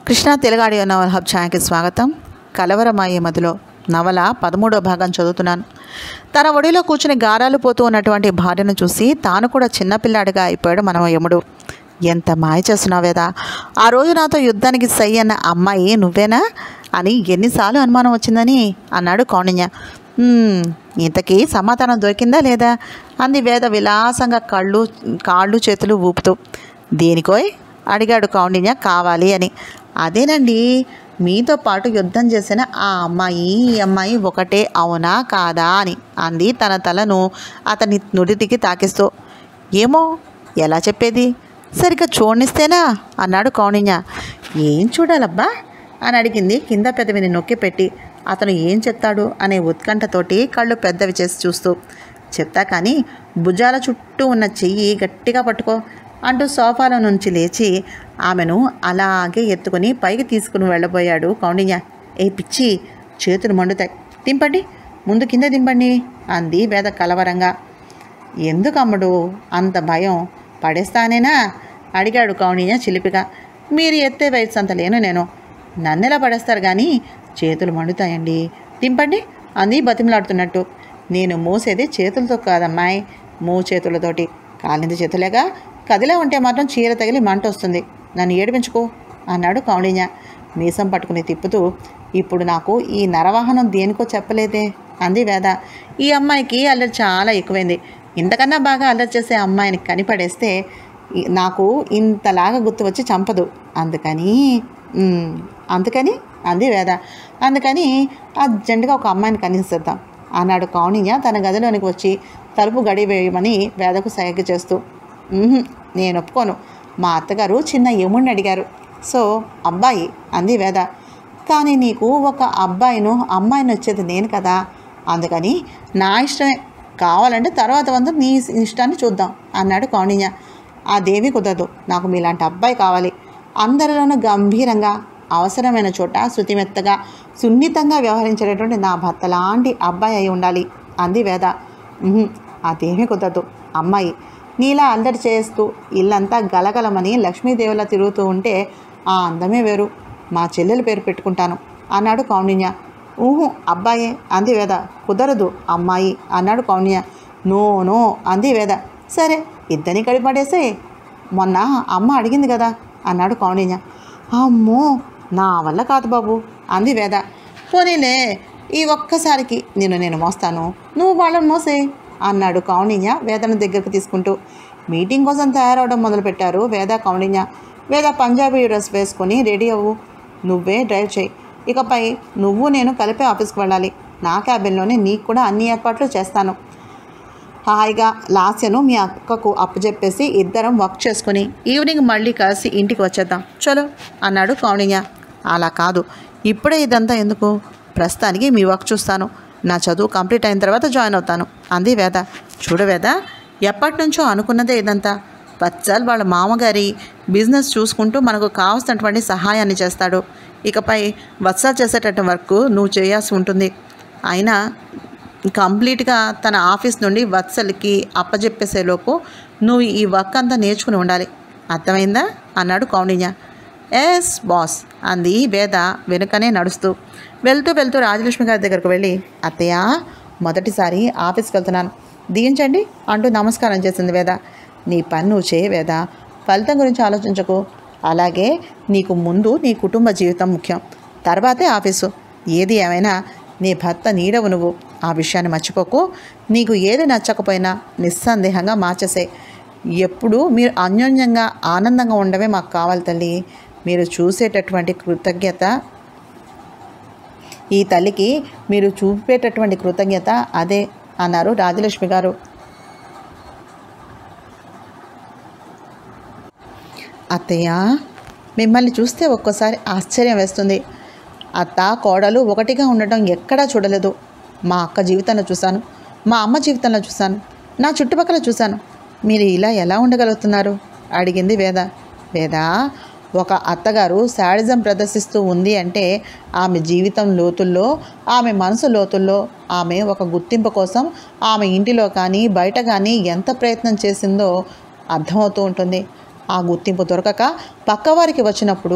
కృష్ణా తెలుగాడియో నవల హబ్ ఛానల్కి స్వాగతం కలవరమయ్యే మదిలో నవల పదమూడో భాగం చదువుతున్నాను తన ఒడిలో కూర్చుని గారాలు పోతూ ఉన్నటువంటి భార్యను చూసి తాను కూడా చిన్నపిల్లాడిగా అయిపోయాడు మన యముడు ఎంత మాయ చేస్తున్నావేదా ఆ రోజు నాతో యుద్ధానికి సై అన్న అమ్మాయి నువ్వేనా అని ఎన్నిసార్లు అనుమానం వచ్చిందని అన్నాడు కౌండిన్య "మ్మ్, ఇంతకీ సమాధానం దొరికిందా లేదా అంది వేద విలాసంగా కళ్ళు కాళ్ళు చేతులు ఊపుతూ దేనికోయ్ అడిగాడు కౌండిన్య కావాలి అని అదేనండి మీతో పాటు యుద్ధం చేసిన ఆ అమ్మాయి ఈ అమ్మాయి ఒకటే అవునా కాదా అని అంది తన తలను అతని నుడిటికి తాకిస్తూ ఏమో ఎలా చెప్పేది సరిగ్గా చూడనిస్తేనా అన్నాడు కౌండిన్య ఏం చూడాలబ్బా అని అడిగింది కింద పెదవిని నొక్కి పెట్టి అతను ఏం చెప్తాడు అనే ఉత్కంఠతోటి కళ్ళు పెద్దవి చేసి చూస్తూ చెప్తా కానీ భుజాల చుట్టూ ఉన్న చెయ్యి గట్టిగా పట్టుకో అంటూ సోఫాలో నుంచి లేచి ఆమెను అలాగే ఎత్తుకుని పైకి తీసుకుని వెళ్ళబోయాడు కౌండిన్య ఏ పిచ్చి చేతులు మండుతాయి దింపండి ముందు కింద దింపండి అంది వేద కలవరంగా ఎందుకు అమ్ముడు అంత భయం పడేస్తానేనా అడిగాడు కౌండిన్య చిలిపిగా మీరు ఎత్తే వయసు అంత లేను నేను నన్నెలా పడేస్తారు కానీ చేతులు మండుతాయండి దింపండి అంది బతిమలాడుతున్నట్టు నేను మోసేది చేతులతో కాదమ్మాయి మూ చేతులతోటి కాలింది చేతులేగా కదిలా ఉంటే మాత్రం చీర తగిలి మంట వస్తుంది నన్ను ఏడిపించుకో అన్నాడు కౌండిన్య మీసం పట్టుకుని తిప్పుతూ ఇప్పుడు నాకు ఈ నరవాహనం దేనికో చెప్పలేదే అంది వేద ఈ అమ్మాయికి అల్లరి చాలా ఎక్కువైంది ఇంతకన్నా బాగా అల్లరి చేసే అమ్మాయిని కనిపడేస్తే ఈ- నాకు ఇంతలాగా గుర్తు వచ్చి చంపదు అందుకని "ఉమ్, అందుకని అంది వేద అందుకని అర్జెంటుగా ఒక అమ్మాయిని కనిపిస్తాం అన్నాడు కౌణిన్య తన గదిలోనికి వచ్చి తలుపు గడి వేయమని వేదకు సైగ చేస్తూ "ఉహుం, నేను ఒప్పుకోను మా అత్తగారు చిన్న యముడిని అడిగారు సో అబ్బాయి అంది వేద కానీ నీకు ఒక అబ్బాయిను అమ్మాయిని వచ్చేది నేను కదా అందుకని నా ఇష్టమే కావాలంటే తర్వాత వంద నీ ఇష్టాన్ని చూద్దాం అన్నాడు కౌండిన్య ఆ దేవి కుదరదు నాకు మీలాంటి అబ్బాయి కావాలి అందరిలోనూ గంభీరంగా అవసరమైన చోట శృతిమెత్తగా సున్నితంగా వ్యవహరించేటటువంటి నా భర్త లాంటి అబ్బాయి అయి ఉండాలి అంది వేద "ఉహుం, అదేమీ కుదరదు అమ్మాయి నీలా అల్లరి చేస్తూ ఇల్లంతా గలగలమని లక్ష్మీదేవిలా తిరుగుతూ ఉంటే ఆ అందమే వేరు మా చెల్లెల పేరు పెట్టుకుంటాను అన్నాడు కౌండిన్య ఊహు అబ్బాయే అంది వేద కుదరదు అమ్మాయి అన్నాడు కౌండిన్య నో నో అంది వేద సరే ఇద్దరిని కడిపడేసే మొన్న అమ్మ అడిగింది కదా అన్నాడు కౌండిన్య అమ్మో నా వల్ల కాదు బాబు అంది వేద పోనీలే ఈ ఒక్కసారికి నేను నేను మోస్తాను నువ్వు వాళ్ళని మోసే అన్నాడు కౌండిన్య వేదను దగ్గరకు తీసుకుంటూ మీటింగ్ కోసం తయారవడం మొదలుపెట్టారు వేద కౌండిన్య వేద పంజాబీ డ్రెస్ వేసుకొని రెడీ అవ్వు నువ్వే డ్రైవ్ చేయి ఇకపై నువ్వు నేను కలిపే ఆఫీస్కి వెళ్ళాలి నా క్యాబిన్లోనే నీకు కూడా అన్ని ఏర్పాట్లు చేస్తాను హాయిగా లాస్యను మీ అక్కకు అప్పచెప్పేసి ఇద్దరం వర్క్ చేసుకుని ఈవినింగ్ మళ్ళీ కలిసి ఇంటికి వచ్చేద్దాం చలో అన్నాడు కౌండిన్య అలా కాదు ఇప్పుడే ఇదంతా ఎందుకు ప్రస్తుతానికి మీ వర్క్ చూస్తాను నా చదువు కంప్లీట్ అయిన తర్వాత జాయిన్ అవుతాను అంది వేద చూడు వేద ఎప్పటి నుంచో అనుకున్నదే ఇదంతా పచ్చాలు వాళ్ళ మామగారి బిజినెస్ చూసుకుంటూ మనకు కావాల్సినటువంటి సహాయాన్ని చేస్తాడు ఇకపై వత్సాలు చేసేటటువంటి వర్క్ నువ్వు చేయాల్సి ఉంటుంది అయినా కంప్లీట్గా తన ఆఫీస్ నుండి వత్సలకి అప్పజెప్పేసేలోపు నువ్వు ఈ వర్క్ అంతా నేర్చుకుని ఉండాలి అర్థమైందా అన్నాడు కౌండిన్య ఎస్ బాస్ అంది వేద వెనుకనే నడుస్తూ వెళ్తూ వెళ్తూ రాజలక్ష్మి గారి దగ్గరకు వెళ్ళి అత్తయ్య మొదటిసారి ఆఫీస్కి వెళ్తున్నాను దిగించండి అంటూ నమస్కారం చేసింది వేద నీ పని నువ్వు చేయ వేద ఫలితం గురించి ఆలోచించకు అలాగే నీకు ముందు నీ కుటుంబ జీవితం ముఖ్యం తర్వాతే ఆఫీసు ఏది ఏమైనా నీ భర్త నీడవు నువ్వు ఆ విషయాన్ని మర్చిపోకు నీకు ఏది నచ్చకపోయినా నిస్సందేహంగా మార్చేసే ఎప్పుడు మీరు అన్యోన్యంగా ఆనందంగా ఉండవే మాకు కావాలి తల్లి మీరు చూసేటటువంటి కృతజ్ఞత ఈ తల్లికి మీరు చూపేటటువంటి కృతజ్ఞత అదే అన్నారు రాజలక్ష్మి గారు అత్తయ్య మిమ్మల్ని చూస్తే ఒక్కోసారి ఆశ్చర్యం వేస్తుంది అత్త కోడలు ఒకటిగా ఉండటం ఎక్కడా చూడలేదు మా అక్క జీవితంలో చూశాను మా అమ్మ జీవితంలో చూశాను నా చుట్టుపక్కల చూశాను మీరు ఇలా ఎలా ఉండగలుగుతున్నారు అడిగింది వేద వేద ఒక అత్తగారు శాడిజం ప్రదర్శిస్తూ ఉంది అంటే ఆమె జీవితం లోతుల్లో ఆమె మనసు లోతుల్లో ఆమె ఒక గుర్తింపు కోసం ఆమె ఇంటిలో కానీ బయట కానీ ఎంత ప్రయత్నం చేసిందో అర్థమవుతూ ఉంటుంది ఆ గుర్తింపు దొరకక పక్కవారికి వచ్చినప్పుడు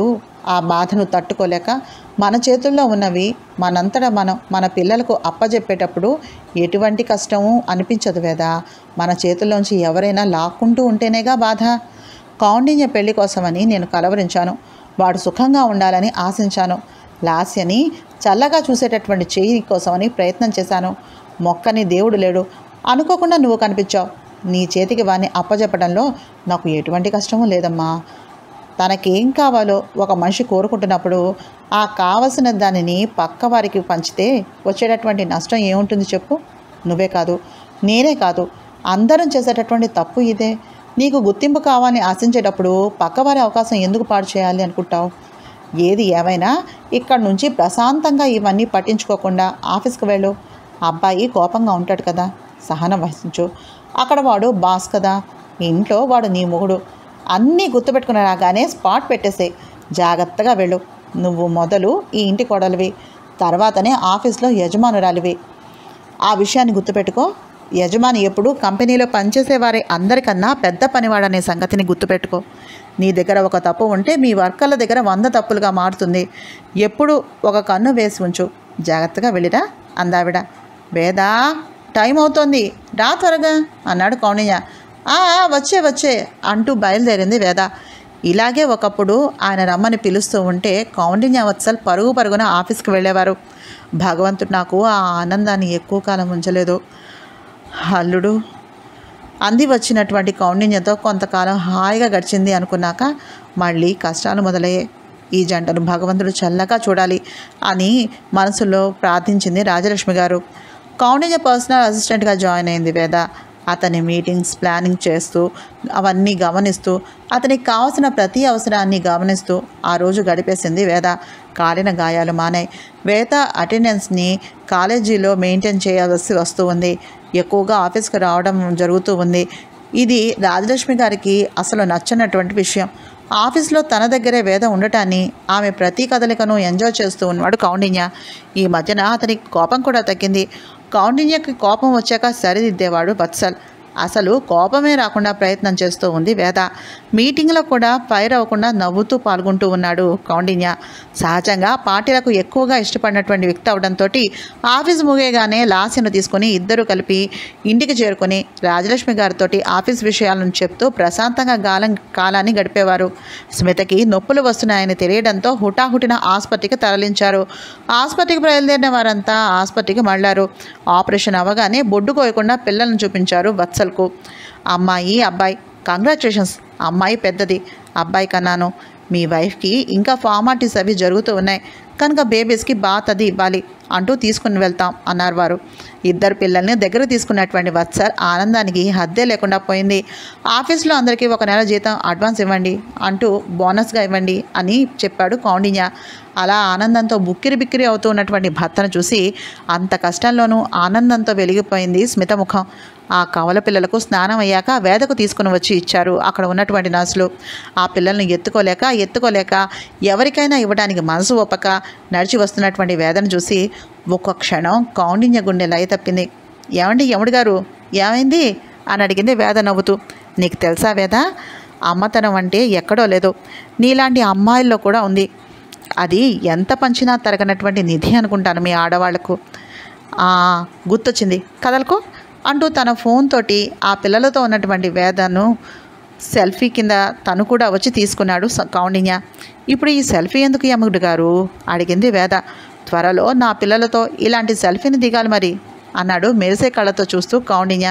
ఆ బాధను తట్టుకోలేక మన చేతుల్లో ఉన్నవి మనంతటా మనం మన పిల్లలకు అప్పజెప్పేటప్పుడు ఎటువంటి కష్టము అనిపించదు వేదా మన చేతుల్లోంచి ఎవరైనా లాక్కుంటూ ఉంటేనేగా బాధ కౌండిన్య పెళ్లి కోసమని నేను కలవరించాను వాడు సుఖంగా ఉండాలని ఆశించాను లాస్యని చల్లగా చూసేటటువంటి చేయి కోసమని ప్రయత్నం చేశాను మొక్కని దేవుడు లేడు అనుకోకుండా నువ్వు కనిపించావు నీ చేతికి వాణ్ణి అప్పజెప్పడంలో నాకు ఎటువంటి కష్టమూ లేదమ్మా తనకేం కావాలో ఒక మనిషి కోరుకుంటున్నప్పుడు ఆ కావలసిన దానిని పక్క వారికి పంచితే వచ్చేటటువంటి నష్టం ఏముంటుంది చెప్పు నువ్వే కాదు నేనే కాదు అందరం చేసేటటువంటి తప్పు ఇదే నీకు గుర్తింపు కావాలని ఆశించేటప్పుడు పక్కవారి అవకాశం ఎందుకు పాడు చేయాలి అనుకుంటావు ఏది ఏమైనా ఇక్కడ నుంచి ప్రశాంతంగా ఇవన్నీ పట్టించుకోకుండా ఆఫీస్కి వెళ్ళు అబ్బాయి కోపంగా ఉంటాడు కదా సహనం వహించు అక్కడ వాడు బాస్ కదా ఇంట్లో వాడు నీ మొగుడు అన్నీ గుర్తుపెట్టుకుని రాగానే స్పాట్ పెట్టేసే జాగ్రత్తగా వెళ్ళు నువ్వు మొదలు ఈ ఇంటి కొడలివి తర్వాతనే ఆఫీస్లో యజమానురాలివి ఆ విషయాన్ని గుర్తుపెట్టుకో యజమాని ఎప్పుడు కంపెనీలో పనిచేసే వారి అందరికన్నా పెద్ద పనివాడనే సంగతిని గుర్తుపెట్టుకో నీ దగ్గర ఒక తప్పు ఉంటే మీ వర్కర్ల దగ్గర వంద తప్పులుగా మారుతుంది ఎప్పుడు ఒక కన్ను వేసి ఉంచు జాగ్రత్తగా వెళ్ళిరా అందావిడ వేదా టైం అవుతోంది రా త్వరగా అన్నాడు కౌణియ "ఆ, ఆ, వచ్చే వచ్చే అంటూ బయలుదేరింది వేద ఇలాగే ఒకప్పుడు ఆయన రమ్మని పిలుస్తూ ఉంటే కౌండిన్య వత్సల్ పరుగు పరుగున ఆఫీస్కి వెళ్ళేవారు భగవంతుడు నాకు ఆ ఆనందాన్ని ఎక్కువ కాలం ఉంచలేదు అల్లుడు అంది వచ్చినటువంటి కౌండిన్యతో కొంతకాలం హాయిగా గడిచింది అనుకున్నాక మళ్ళీ కష్టాలు మొదలయ్యాయి ఈ జంటను భగవంతుడు చల్లగా చూడాలి అని మనసులో ప్రార్థించింది రాజలక్ష్మి గారు కౌండిన్య పర్సనల్ అసిస్టెంట్గా జాయిన్ అయింది వేద అతని మీటింగ్స్ ప్లానింగ్ చేస్తూ అవన్నీ గమనిస్తూ అతనికి కావాల్సిన ప్రతి అవసరాన్ని గమనిస్తూ ఆ రోజు గడిపేసింది వేద కాలిన గాయాలు మానాయి వేద అటెండెన్స్ని కాలేజీలో మెయింటైన్ చేయాల్సి వస్తూ ఉంది ఎక్కువగా ఆఫీస్కి రావడం జరుగుతూ ఉంది ఇది రాజలక్ష్మి గారికి అసలు నచ్చనటువంటి విషయం ఆఫీస్లో తన దగ్గరే వేద ఉండటాన్ని ఆమె ప్రతి కదలికను ఎంజాయ్ చేస్తూ ఉన్నాడు కౌండిన్య ఈ మధ్యన అతనికి కోపం కూడా తగ్గింది కౌండిన్యకి కోపం వచ్చాక సరిదిద్దేవాడు వత్సల్ అసలు కోపమే రాకుండా ప్రయత్నం చేస్తూ ఉంది వేద మీటింగ్లో కూడా ఫైర్ అవ్వకుండా నవ్వుతూ పాల్గొంటూ ఉన్నాడు కౌండిన్య సహజంగా పార్టీలకు ఎక్కువగా ఇష్టపడినటువంటి వ్యక్తి అవడంతో ఆఫీస్ ముగియగానే లాస్యను తీసుకుని ఇద్దరు కలిపి ఇంటికి చేరుకుని రాజలక్ష్మి గారితో ఆఫీస్ విషయాలను చెప్తూ ప్రశాంతంగా గాలం కాలాన్ని గడిపేవారు స్మితకి నొప్పులు వస్తున్నాయని తెలియడంతో హుటాహుటిన ఆసుపత్రికి తరలించారు ఆసుపత్రికి బయలుదేరిన వారంతా ఆసుపత్రికి మళ్ళారు ఆపరేషన్ అవ్వగానే బొడ్డు కోయకుండా పిల్లలను చూపించారు వత్సల్కు అమ్మాయి అబ్బాయి కంగ్రాచులేషన్స్ అమ్మాయి పెద్దది అబ్బాయి కన్నాను మీ వైఫ్కి ఇంకా ఫార్మాలిటీస్ అవి జరుగుతూ ఉన్నాయి కనుక బేబీస్కి బాత్ అది ఇవ్వాలి అంటూ తీసుకుని వెళ్తాం అన్నారు వారు ఇద్దరు పిల్లల్ని దగ్గర తీసుకున్నటువంటి వత్సర్ ఆనందానికి హద్దే లేకుండా పోయింది ఆఫీస్లో అందరికీ ఒక నెల జీతం అడ్వాన్స్ ఇవ్వండి అంటూ బోనస్గా ఇవ్వండి అని చెప్పాడు కౌండిన్య అలా ఆనందంతో బుక్కిరి బిక్కిరి అవుతూ ఉన్నటువంటి భర్తను చూసి అంత కష్టంలోనూ ఆనందంతో వెలిగిపోయింది స్మిత ముఖం ఆ కవల పిల్లలకు స్నానం అయ్యాక వేదకు తీసుకుని వచ్చి ఇచ్చారు అక్కడ ఉన్నటువంటి నర్సులు ఆ పిల్లల్ని ఎత్తుకోలేక ఎత్తుకోలేక ఎవరికైనా ఇవ్వడానికి మనసు ఒప్పక నడిచి వస్తున్నటువంటి వేదను చూసి ఒక్క క్షణం కౌండిన్య గుండె లయ తప్పింది ఏమండి యముడు గారు ఏమైంది అని అడిగింది వేద నవ్వుతూ నీకు తెలుసా వేద అమ్మతనం అంటే ఎక్కడో లేదు నీలాంటి అమ్మాయిల్లో కూడా ఉంది అది ఎంత పంచినా తరగనటువంటి నిధి అనుకుంటాను మీ ఆడవాళ్లకు ఆ, గుర్తొచ్చింది కదలకు అంటూ తన ఫోన్ తోటి ఆ పిల్లలతో ఉన్నటువంటి వేదను సెల్ఫీ కింద తను కూడా వచ్చి తీసుకున్నాడు స- కౌండిన్య ఇప్పుడు ఈ సెల్ఫీ ఎందుకు యముడు గారు అడిగింది వేద త్వరలో నా పిల్లలతో ఇలాంటి సెల్ఫీని దిగాలి మరి అన్నాడు మెరిసే కళ్ళతో చూస్తూ కౌండిన్య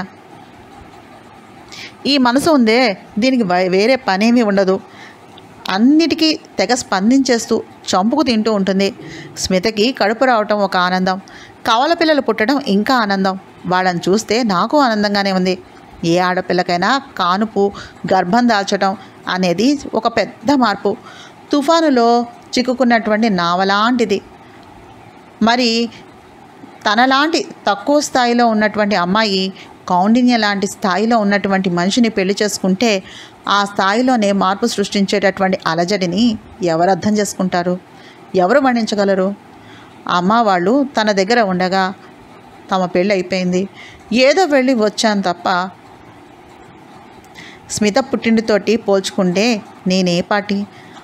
ఈ మనసు ఉందే దీనికి వై- వేరే పనేమీ ఉండదు అన్నిటికీ తెగ స్పందించేస్తూ చంపుకు తింటూ ఉంటుంది స్మితకి కడుపు రావటం ఒక ఆనందం కవల పిల్లలు పుట్టడం ఇంకా ఆనందం వాళ్ళని చూస్తే నాకు ఆనందంగానే ఉంది ఏ ఆడపిల్లకైనా కానుపు గర్భం దాల్చడం అనేది ఒక పెద్ద మార్పు తుఫానులో చిక్కుకున్నటువంటి నావలాంటిది మరి తనలాంటి తక్కువ స్థాయిలో ఉన్నటువంటి అమ్మాయి కౌండిన్య లాంటి స్థాయిలో ఉన్నటువంటి మనిషిని పెళ్లి చేసుకుంటే ఆ స్థాయిలోనే మార్పు సృష్టించేటటువంటి అలజడిని ఎవరు అర్థం చేసుకుంటారు ఎవరు వర్ణించగలరు అమ్మ వాళ్ళు తన దగ్గర ఉండగా తమ పెళ్ళి అయిపోయింది ఏదో వెళ్ళి వచ్చాను తప్ప స్మిత పుట్టింటితోటి పోల్చుకుంటే నేనే పాటి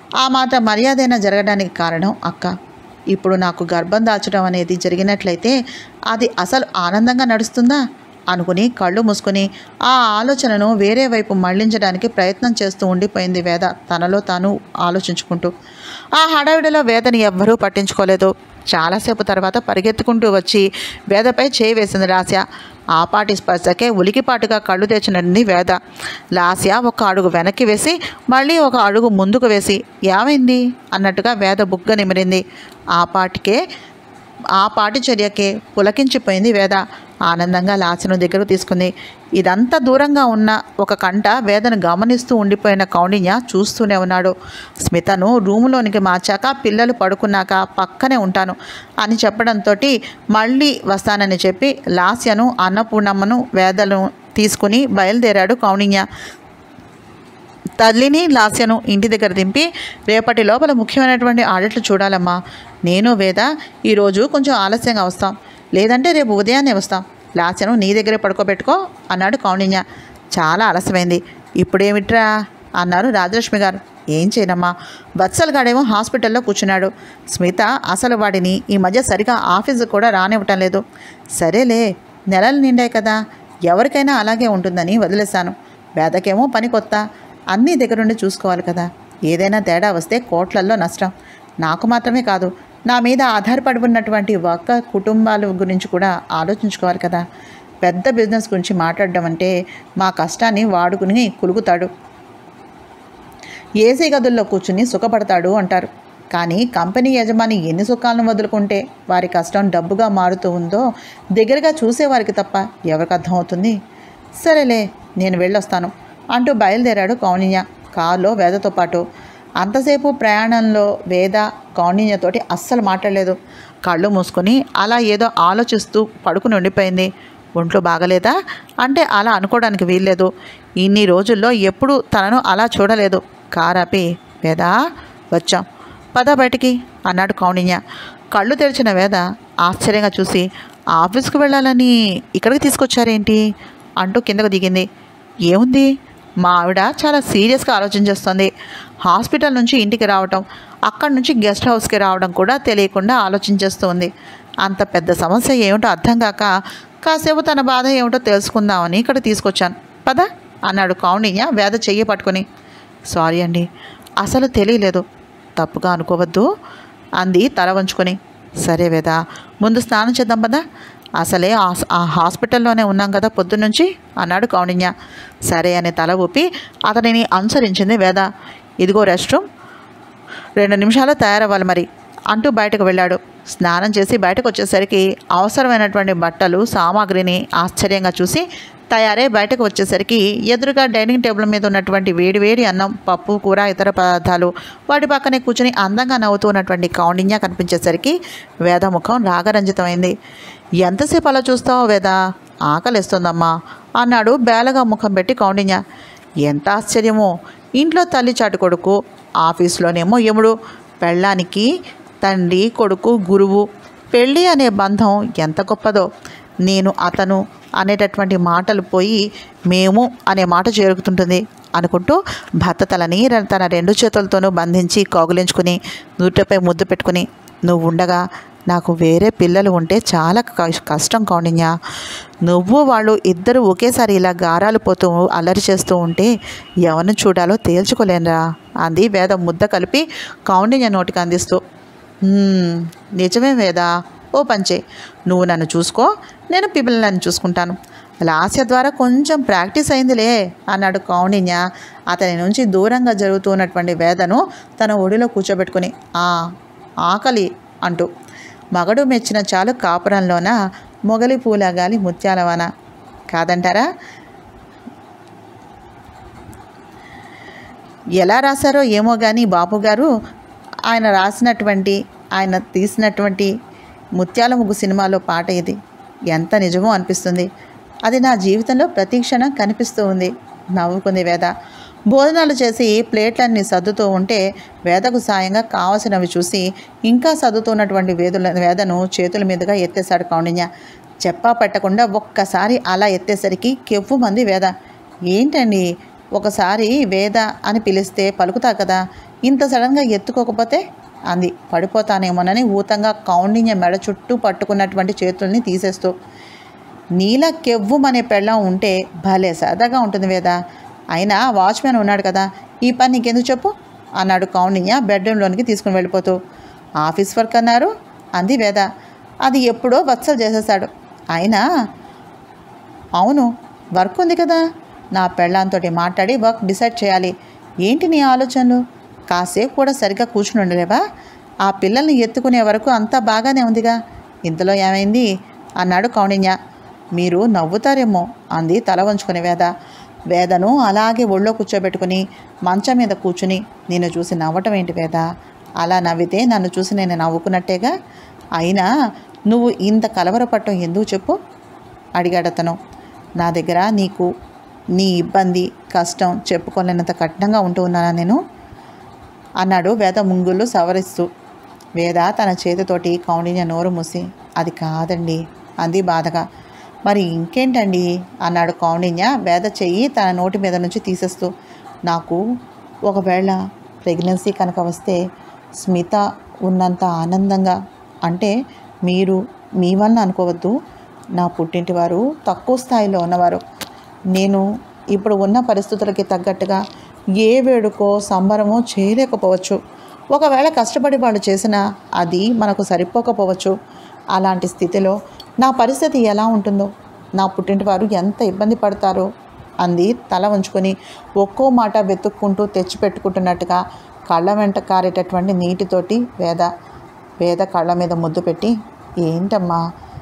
ఆ మాట మర్యాదైనా జరగడానికి కారణం అక్క ఇప్పుడు నాకు గర్భం దాల్చడం అనేది జరిగినట్లయితే అది అసలు ఆనందంగా నడుస్తుందా అనుకుని కళ్ళు మూసుకొని ఆ ఆలోచనను వేరే వైపు మళ్లించడానికి ప్రయత్నం చేస్తూ ఉండిపోయింది వేద తనలో తాను ఆలోచించుకుంటూ ఆ హడావిడిలో వేదని ఎవ్వరూ పట్టించుకోలేదు చాలాసేపు తర్వాత పరిగెత్తుకుంటూ వచ్చి వేదపై చేయి వేసింది లాస్య ఆ పాటి స్పర్శకే ఉలికిపాటుగా కళ్ళు తెచ్చినది వేద లాస్య ఒక అడుగు వెనక్కి వేసి మళ్ళీ ఒక అడుగు ముందుకు వేసి ఏమైంది అన్నట్టుగా వేద బుగ్గ నిమిరింది ఆ పాటికే ఆ పాటి చర్యకే పులకించిపోయింది వేద ఆనందంగా లాస్యను దగ్గరకు తీసుకుంది ఇదంతా దూరంగా ఉన్న ఒక కంట వేదను గమనిస్తూ ఉండిపోయిన కౌండిన్య చూస్తూనే ఉన్నాడు స్మితను రూములోనికి మార్చాక పిల్లలు పడుకున్నాక పక్కనే ఉంటాను అని చెప్పడంతో మళ్ళీ వస్తానని చెప్పి లాస్యను అన్నపూర్ణమ్మను వేదను తీసుకుని బయలుదేరాడు కౌండిన్య తల్లిని లాస్యను ఇంటి దగ్గర దింపి రేపటి లోపల ముఖ్యమైనటువంటి ఆడిట్లు చూడాలమ్మా నేను వేద ఈరోజు కొంచెం ఆలస్యంగా వస్తాం లేదంటే రేపు ఉదయాన్నే వస్తాం లాస్యను నీ దగ్గరే పడుకోబెట్టుకో అన్నాడు కౌండిన్య చాలా ఆలస్యమైంది ఇప్పుడేమిట్రా అన్నారు రాజలక్ష్మి గారు ఏం చేయనమ్మా వత్సల్ గాడేమో హాస్పిటల్లో కూర్చున్నాడు స్మిత అసలు వాడిని ఈ మధ్య సరిగా ఆఫీసు కూడా రానివ్వటం లేదు సరేలే నెలలు నిండాయి కదా ఎవరికైనా అలాగే ఉంటుందని వదిలేశాను వేదకేమో పని కొత్త అన్నీ దగ్గరుండి చూసుకోవాలి కదా ఏదైనా తేడా వస్తే కోట్లల్లో నష్టం నాకు మాత్రమే కాదు నా మీద ఆధారపడి ఉన్నటువంటి ఒక్క కుటుంబాల గురించి కూడా ఆలోచించుకోవాలి కదా పెద్ద బిజినెస్ గురించి మాట్లాడడం అంటే మా కష్టాన్ని వాడుకుని కులుగుతాడు ఏసీ గదుల్లో కూర్చుని సుఖపడతాడు అంటారు కానీ కంపెనీ యజమాని ఎన్ని సుఖాలను వదులుకుంటే వారి కష్టం డబ్బుగా మారుతూ ఉందో దగ్గరగా చూసేవారికి తప్ప ఎవరికి అర్థమవుతుంది సరేలే నేను వెళ్ళొస్తాను అంటూ బయలుదేరాడు కౌణిన్య కారులో వేదతో పాటు అంతసేపు ప్రయాణంలో వేద కౌణిన్యతోటి అస్సలు మాట్లాడలేదు కళ్ళు మూసుకొని అలా ఏదో ఆలోచిస్తూ పడుకుని ఉండిపోయింది ఒంట్లో బాగలేదా అంటే అలా అనుకోవడానికి వీల్లేదు ఇన్ని రోజుల్లో ఎప్పుడూ తనను అలా చూడలేదు కారాపి వేద వచ్చాం పద బయటికి అన్నాడు కౌండిన్య కళ్ళు తెరిచిన వేద ఆశ్చర్యంగా చూసి ఆఫీస్కి వెళ్ళాలని ఇక్కడికి తీసుకొచ్చారేంటి అంటూ కిందకు దిగింది ఏముంది మా ఆవిడ చాలా సీరియస్గా ఆలోచన చేస్తుంది హాస్పిటల్ నుంచి ఇంటికి రావటం అక్కడి నుంచి గెస్ట్ హౌస్కి రావడం కూడా తెలియకుండా ఆలోచించేస్తుంది అంత పెద్ద సమస్య ఏమిటో అర్థం కాక కాసేపు తన బాధ ఏమిటో తెలుసుకుందామని ఇక్కడ తీసుకొచ్చాను పద అన్నాడు కౌండిన్య వేద చెయ్యి పట్టుకొని సారీ అండి అసలు తెలియలేదు తప్పుగా అనుకోవద్దు అంది తల వంచుకొని సరే వేద ముందు స్నానం చేద్దాం పదా అసలే ఆ- ఆ హాస్పిటల్లోనే ఉన్నాం కదా పొద్దున్నుంచి అన్నాడు కౌండిన్య సరే అని తల ఊపి అతనిని అనుసరించింది వేద ఇదిగో రెస్ట్ రూమ్ రెండు నిమిషాలు తయారవ్వాలి మరి అంటూ బయటకు వెళ్ళాడు స్నానం చేసి బయటకు వచ్చేసరికి అవసరమైనటువంటి బట్టలు సామాగ్రిని ఆశ్చర్యంగా చూసి తయారై బయటకు వచ్చేసరికి ఎదురుగా డైనింగ్ టేబుల్ మీద ఉన్నటువంటి వేడివేడి అన్నం పప్పు కూర ఇతర పదార్థాలు వాటి పక్కనే కూర్చుని అందంగా నవ్వుతూ ఉన్నటువంటి కౌండిన్య కనిపించేసరికి వేద ముఖం రాగరంజితమైంది ఎంతసేపు అలా చూస్తావో వేద ఆకలిస్తుందమ్మా అన్నాడు బేలగా ముఖం పెట్టి కౌండిన్య ఎంత ఆశ్చర్యమో ఇంట్లో తల్లి చాటు కొడుకు ఆఫీస్లోనేమో యముడు పెళ్ళానికి తండ్రి కొడుకు గురువు పెళ్ళి అనే బంధం ఎంత గొప్పదో నేను అతను అనేటటువంటి మాటలు పోయి మేము అనే మాట చేరుకుతుంటుంది అనుకుంటూ భర్త తలని తన రెండు చేతులతోనూ బంధించి కౌగులించుకుని నూటపై ముద్దు పెట్టుకుని నువ్వు ఉండగా నాకు వేరే పిల్లలు ఉంటే చాలా కష్- కష్టం కౌండిన్య నువ్వు వాళ్ళు ఇద్దరు ఒకేసారి ఇలా గారాలు పోతూ అల్లరి చేస్తూ ఉంటే ఎవరిని చూడాలో తేల్చుకోలేనురా అంది వేద ముద్ద కలిపి కౌండిన్య నోటికి అందిస్తూ "మ్మ్, నిజమే వేద ఓ పంచే నువ్వు నన్ను చూసుకో నేను పిల్లలను చూసుకుంటాను లాస్య ద్వారా కొంచెం ప్రాక్టీస్ అయిందిలే అన్నాడు కౌండిన్య అతని నుంచి దూరంగా జరుగుతున్నటువంటి వేదను తన ఒడిలో కూర్చోబెట్టుకుని "ఆ, ఆకలి అంటూ మగడు మెచ్చిన చాలు కాపురంలోన మొగలి పూలగాలి ముత్యాలవన కాదంటారా ఎలా రాశారో ఏమో కానీ బాపు గారు ఆయన రాసినటువంటి ఆయన తీసినటువంటి ముత్యాల ముగ్గు సినిమాలో పాట ఇది ఎంత నిజమో అనిపిస్తుంది అది నా జీవితంలో ప్రతి క్షణం కనిపిస్తూ ఉంది నవ్వుకుంది వేద భోజనాలు చేసి ప్లేట్లన్నీ సర్దుతూ ఉంటే వేదకు సాయంగా కావలసినవి చూసి ఇంకా సర్దుతున్నటువంటి వేదుల వేదను చేతుల మీదుగా ఎత్తేశాడు కౌండిన్య చెప్పా పెట్టకుండా ఒక్కసారి అలా ఎత్తేసరికి కెవ్వు మంది వేద ఏంటండి ఒకసారి వేద అని పిలిస్తే పలుకుతా కదా ఇంత సడన్గా ఎత్తుకోకపోతే అంది పడిపోతానేమోనని ఊతంగా కౌండిన్య మెడ చుట్టూ పట్టుకున్నటువంటి చేతుల్ని తీసేస్తూ నీల కెవ్వుమనే పెళ్ళం ఉంటే భలే సరదాగా ఉంటుంది వేద అయినా వాచ్మెన్ ఉన్నాడు కదా ఈ పని నీకెందుకు చెప్పు అన్నాడు కౌండిన్య బెడ్రూమ్లోనికి తీసుకుని వెళ్ళిపోతూ ఆఫీస్ వర్క్ అన్నారు అంది వేద అది ఎప్పుడో వత్సలు చేసేసాడు అయినా అవును వర్క్ ఉంది కదా నా పెళ్ళాంతో మాట్లాడి వర్క్ డిసైడ్ చేయాలి ఏంటి నీ ఆలోచనలు కాసేపు కూడా సరిగ్గా కూర్చుని ఉండలేవా ఆ పిల్లల్ని ఎత్తుకునే వరకు అంతా బాగానే ఉందిగా ఇంతలో ఏమైంది అన్నాడు కౌండిన్య మీరు నవ్వుతారేమో అంది తల వంచుకుని వేద వేదను అలాగే ఒళ్ళో కూర్చోబెట్టుకుని మంచం మీద కూర్చుని నిన్ను చూసి నవ్వటం ఏంటి వేద అలా నవ్వితే నన్ను చూసి నేను నవ్వుకున్నట్టేగా అయినా నువ్వు ఇంత కలవరపడటం ఎందుకు చెప్పు అడిగాడు అతను నా దగ్గర నీకు నీ ఇబ్బంది కష్టం చెప్పుకోలేనంత కఠినంగా ఉంటూ ఉన్నానా నేను అన్నాడు వేద ముంగుళ్ళు సవరిస్తూ వేద తన చేతితోటి కౌండిన్య నోరు మూసి అది కాదండి అంది బాధగా మరి ఇంకేంటండి అన్నాడు కౌండిన్య వేద చెయ్యి తన నోటి మీద నుంచి తీసేస్తూ నాకు ఒకవేళ ప్రెగ్నెన్సీ కనుక వస్తే స్మిత ఉన్నంత ఆనందంగా అంటే మీరు మీ వలన అనుకోవద్దు నా పుట్టింటి వారు తక్కువ స్థాయిలో ఉన్నవారు నేను ఇప్పుడు ఉన్న పరిస్థితులకి తగ్గట్టుగా ఏ వేడుకో సంబరమో చేయలేకపోవచ్చు ఒకవేళ కష్టపడి వాళ్ళు చేసినా అది మనకు సరిపోకపోవచ్చు అలాంటి స్థితిలో నా పరిస్థితి ఎలా ఉంటుందో నా పుట్టింటి వారు ఎంత ఇబ్బంది పడతారో అంది తల ఉంచుకొని ఒక్కో మాట వెతుక్కుంటూ తెచ్చిపెట్టుకుంటున్నట్టుగా కళ్ళ వెంట కారేటటువంటి నీటితోటి వేద వేద కళ్ళ మీద ముద్దు పెట్టి ఏంటమ్మా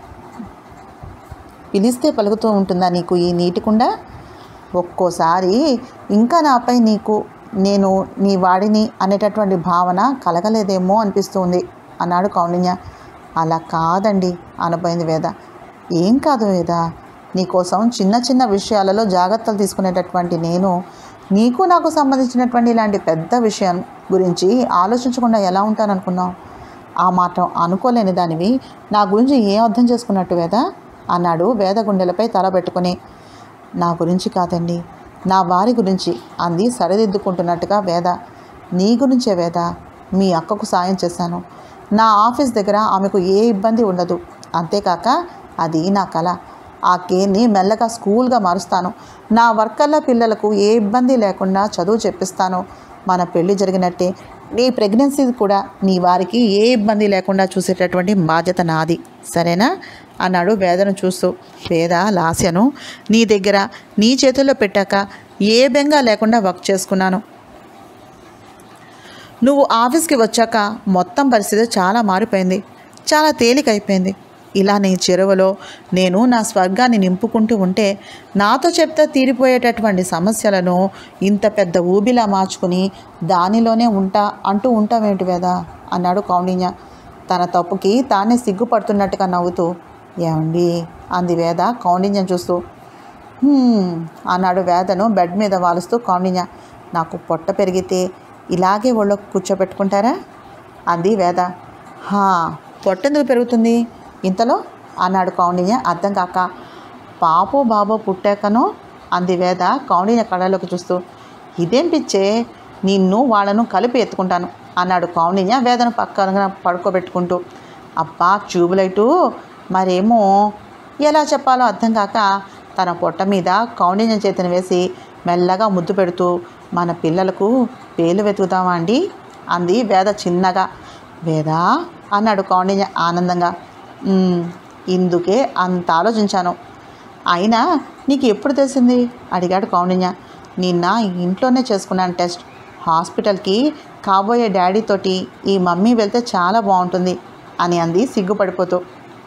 పిలిస్తే పలుకుతూ ఉంటుందా నీకు ఈ నీటికుండా ఒక్కోసారి ఇంకా నాపై నీకు నేను నీ వాడిని అనేటటువంటి భావన కలగలేదేమో అనిపిస్తుంది అన్నాడు కౌండిన్య అలా కాదండి అనబోయింది వేద ఏం కాదు వేద నీకోసం చిన్న చిన్న విషయాలలో జాగ్రత్తలు తీసుకునేటటువంటి నేను నీకు నాకు సంబంధించినటువంటి ఇలాంటి పెద్ద విషయం గురించి ఆలోచించకుండా ఎలా ఉంటాననుకున్నావు ఆ మాట అనుకోలేని దానివి నా గురించి ఏం అర్థం చేసుకున్నట్టు వేద అన్నాడు వేద గుండెలపై తల పెట్టుకుని నా గురించి కాదండి నా వారి గురించి అంది సరిదిద్దుకుంటున్నట్టుగా వేద నీ గురించే వేద మీ అక్కకు సాయం చేశాను నా ఆఫీస్ దగ్గర ఆమెకు ఏ ఇబ్బంది ఉండదు అంతేకాక అది నా కళ ఆ కేర్ని మెల్లగా స్కూల్గా మారుస్తాను నా వర్కర్ల పిల్లలకు ఏ ఇబ్బంది లేకుండా చదువు చెప్పిస్తాను మన పెళ్లి జరిగినట్టే నీ ప్రెగ్నెన్సీ కూడా నీ వారికి ఏ ఇబ్బంది లేకుండా చూసేటటువంటి బాధ్యత నాది సరేనా అన్నాడు వేదను చూస్తూ వేద లాస్యను నీ దగ్గర నీ చేతుల్లో పెట్టాక ఏ బెంగా లేకుండా వర్క్ చేసుకున్నాను నువ్వు ఆఫీస్కి వచ్చాక మొత్తం పరిస్థితి చాలా మారిపోయింది చాలా తేలికైపోయింది ఇలా నీ చెరువులో నేను నా స్వర్గాన్ని నింపుకుంటూ ఉంటే నాతో చెప్తే తీరిపోయేటటువంటి సమస్యలను ఇంత పెద్ద ఊబిలా మార్చుకుని దానిలోనే ఉంటా అంటూ ఉంటావేంటి వేదా అన్నాడు కౌండిన్య తన తప్పుకి తానే సిగ్గుపడుతున్నట్టుగా నవ్వుతూ ఏమండి అంది వేద కౌండిన్యం చూస్తూ "హ్మ్," అన్నాడు వేదను బెడ్ మీద వాలుస్తూ కౌండిన్య నాకు పొట్ట పెరిగితే ఇలాగే ఒళ్ళో కూర్చోబెట్టుకుంటారా అంది వేద హా పొట్టెందుకు పెరుగుతుంది ఇంతలో అన్నాడు కౌండిన్య అర్థం కాక పాపో బాబో పుట్టాకనో అంది వేద కౌండిన్య కళ్ళలోకి చూస్తూ ఇదేం పిచ్చే నిన్ను వాళ్ళను కలిపి ఎత్తుకుంటాను అన్నాడు కౌండిన్య వేదను పక్కన పడుకోబెట్టుకుంటూ అబ్బా ట్యూబ్లైటు మరేమో ఎలా చెప్పాలో అర్థం కాక తన పొట్ట మీద కౌండిన్య చేతిని వేసి మెల్లగా ముద్దు పెడుతూ మన పిల్లలకు పేలు వెతుకుతామా అండి అంది వేద చిన్నగా వేదా అన్నాడు కౌండిన్య ఆనందంగా "ఉమ్, ఇందుకే అంత ఆలోచించాను అయినా నీకు ఎప్పుడు తెలిసింది అడిగాడు కౌండిన్య నిన్న ఇంట్లోనే చేసుకున్నాను టెస్ట్ హాస్పిటల్కి కాబోయే డాడీతోటి ఈ మమ్మీ వెళ్తే చాలా బాగుంటుంది అని అంది సిగ్గుపడిపోతూ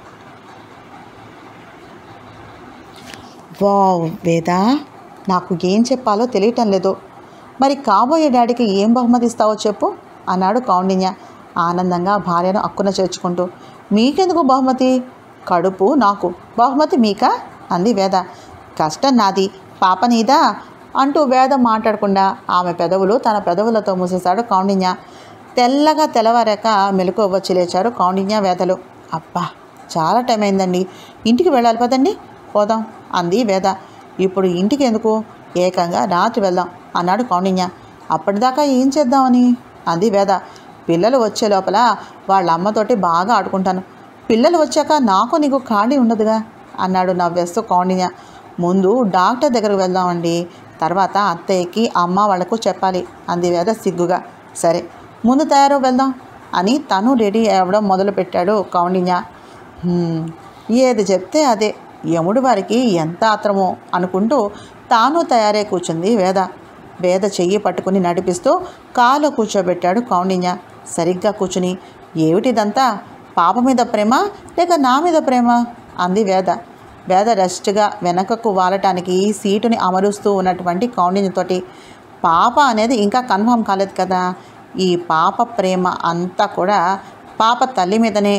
వావ్ వేదా నాకు ఏం చెప్పాలో తెలియటం లేదు మరి కాబోయే డాడీకి ఏం బహుమతి ఇస్తావో చెప్పు అన్నాడు కౌండిన్య ఆనందంగా భార్యను అక్కున చేర్చుకుంటూ మీకెందుకు బహుమతి కడుపు నాకు బహుమతి మీకా అంది వేద కష్టం నాది పాప నీదా అంటూ వేద మాట్లాడకుండా ఆమె పెదవులు తన పెదవులతో మూసేశాడు కౌండిన్య తెల్లగా తెల్లవారాక మెలకు వచ్చి లేచారు కౌండిన్య వేదలు అబ్బా చాలా టైం అయిందండి ఇంటికి వెళ్ళాలి పదండి పోదాం అంది వేద ఇప్పుడు ఇంటికి ఎందుకు ఏకంగా రాత్రి వెళ్దాం అన్నాడు కౌండిన్య అప్పటిదాకా ఏం చేద్దామని అంది వేద పిల్లలు వచ్చే లోపల వాళ్ళ అమ్మతోటి బాగా ఆడుకుంటాను పిల్లలు వచ్చాక నాకు నీకు ఖాళీ ఉండదుగా అన్నాడు నవ్వేస్తూ కౌండిన్య ముందు డాక్టర్ దగ్గరకు వెళ్దామండి తర్వాత అత్తయ్యకి అమ్మ వాళ్ళకు చెప్పాలి అంది వేద సిగ్గుగా సరే ముందు తయారు వెళ్దాం అని తను రెడీ అవ్వడం మొదలుపెట్టాడు కౌండిన్య "హ్మ్, ఏది చెప్తే అదే యముడు వారికి ఎంత ఆత్రమో అనుకుంటూ తాను తయారై కూర్చుంది వేద వేద చెయ్యి పట్టుకుని నడిపిస్తూ కాలు కూర్చోబెట్టాడు కౌండిన్య సరిగ్గా కూర్చుని ఏమిటిదంతా పాప మీద ప్రేమ లేక నా మీద ప్రేమ అంది వేద వేద రెస్ట్గా వెనకకు వాలటానికి సీటుని అమరుస్తూ ఉన్నటువంటి కౌండిన్యతోటి పాప అనేది ఇంకా కన్ఫర్మ్ కాలేదు కదా ఈ పాప ప్రేమ అంతా కూడా పాప తల్లి మీదనే